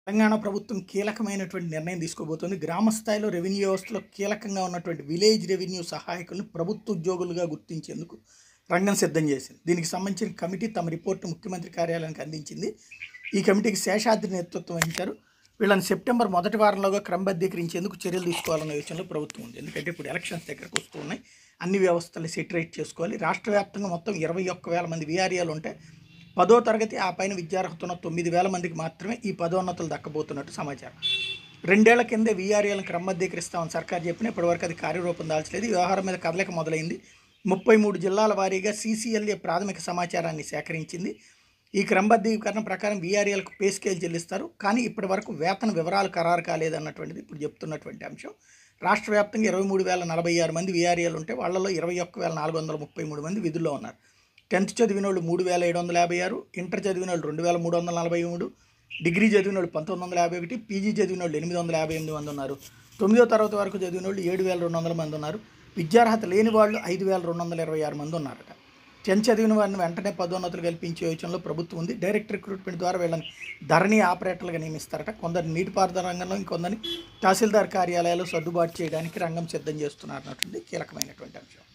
తెలంగాణ ప్రభుత్వం కీలకమైనటువంటి నిర్ణయం తీసుకోబోతోంది గ్రామ స్థాయిలో రెవెన్యూ వ్యవస్థలో కీలకంగా ఉన్నటువంటి విలేజ్ రెవెన్యూ సహాయకులను ప్రభుత్వ ఉద్యోగులుగా గుర్తించేందుకు రంగం సిద్ధం చేసింది దీనికి సంబంధించిన కమిటీ తమ రిపోర్టు ముఖ్యమంత్రి కార్యాలయానికి అందించింది ఈ కమిటీకి శేషాద్రి నేతృత్వం వహించారు వీళ్ళని సెప్టెంబర్ మొదటి వారంలోగా క్రమబద్ధీకరించేందుకు చర్యలు తీసుకోవాలన్న యోచనలో ప్రభుత్వం ఉంది ఎందుకంటే ఇప్పుడు ఎలక్షన్స్ దగ్గరకు వస్తూ ఉన్నాయి అన్ని వ్యవస్థలు సెటరేట్ చేసుకోవాలి రాష్ట్ర వ్యాప్తంగా మొత్తం ఇరవై ఒక్క వేల మంది విఆర్ఏలు ఉంటే పదో తరగతి ఆ పైన విద్యార్హత ఉన్న తొమ్మిది వేల మందికి మాత్రమే ఈ పదోన్నతులు దక్కబోతున్నట్టు సమాచారం రెండేళ్ల కిందే వీఆర్ఏలను క్రమబద్ధీకరిస్తామని సర్కార్ చెప్పిన ఇప్పటివరకు అది కార్యరూపం దాల్చలేదు ఈ వ్యవహారం మీద కదలిక మొదలైంది ముప్పై మూడు జిల్లాల వారీగా సీసీఎల్ఏ ప్రాథమిక సమాచారాన్ని సేకరించింది ఈ క్రమబద్ధీకరణ ప్రకారం వీఆర్ఏలకు పే స్కేల్ చెల్లిస్తారు కానీ ఇప్పటి వరకు వేతన వివరాలు ఖరారు కాలేదన్నటువంటిది ఇప్పుడు చెప్తున్నటువంటి అంశం రాష్ట్ర వ్యాప్తంగా ఇరవై మూడు వేల నలభై ఆరు మంది వీఆర్ఏలు ఉంటే వాళ్ళలో ఇరవై ఒక్క వేల నాలుగు వందల ముప్పై మూడు మంది విధుల్లో ఉన్నారు టెన్త్ చదివిన వాళ్ళు మూడు వేల ఏడు వందల యాభై ఆరు ఇంటర్ చదివిన వాళ్ళు రెండు వేల మూడు వందల నలభై మూడు డిగ్రీ చదివిన వాళ్ళు పంతొమ్మిది వందల యాభై ఒకటి పీజీ చదివిన వాళ్ళు ఎనిమిది వందల యాభై ఎనిమిది మంది ఉన్నారు తొమ్మిదో తరగతి వరకు చదివిన వాళ్ళు ఏడు వేల రెండు వందల మంది ఉన్నారు విద్యార్హత లేని వాళ్ళు ఐదు వేల రెండు వందల ఇరవై ఆరు మంది ఉన్నారట టెన్త్ చదివిన వారిని వెంటనే పదోన్నతులు కల్పించే యోచనలో ప్రభుత్వం ఉంది డైరెక్ట్ రిక్రూట్మెంట్ ద్వారా వీళ్ళని ధరణి ఆపరేటర్లుగా నియమిస్తారట కొందరు నీటిపారుదల రంగంలో ఇంకొందరిని తహసీల్దార్ కార్యాలయాలు సర్దుబాటు చేయడానికి రంగం సిద్ధం చేస్తున్నారు అన్నటువంటి కీలకమైనటువంటి అంశం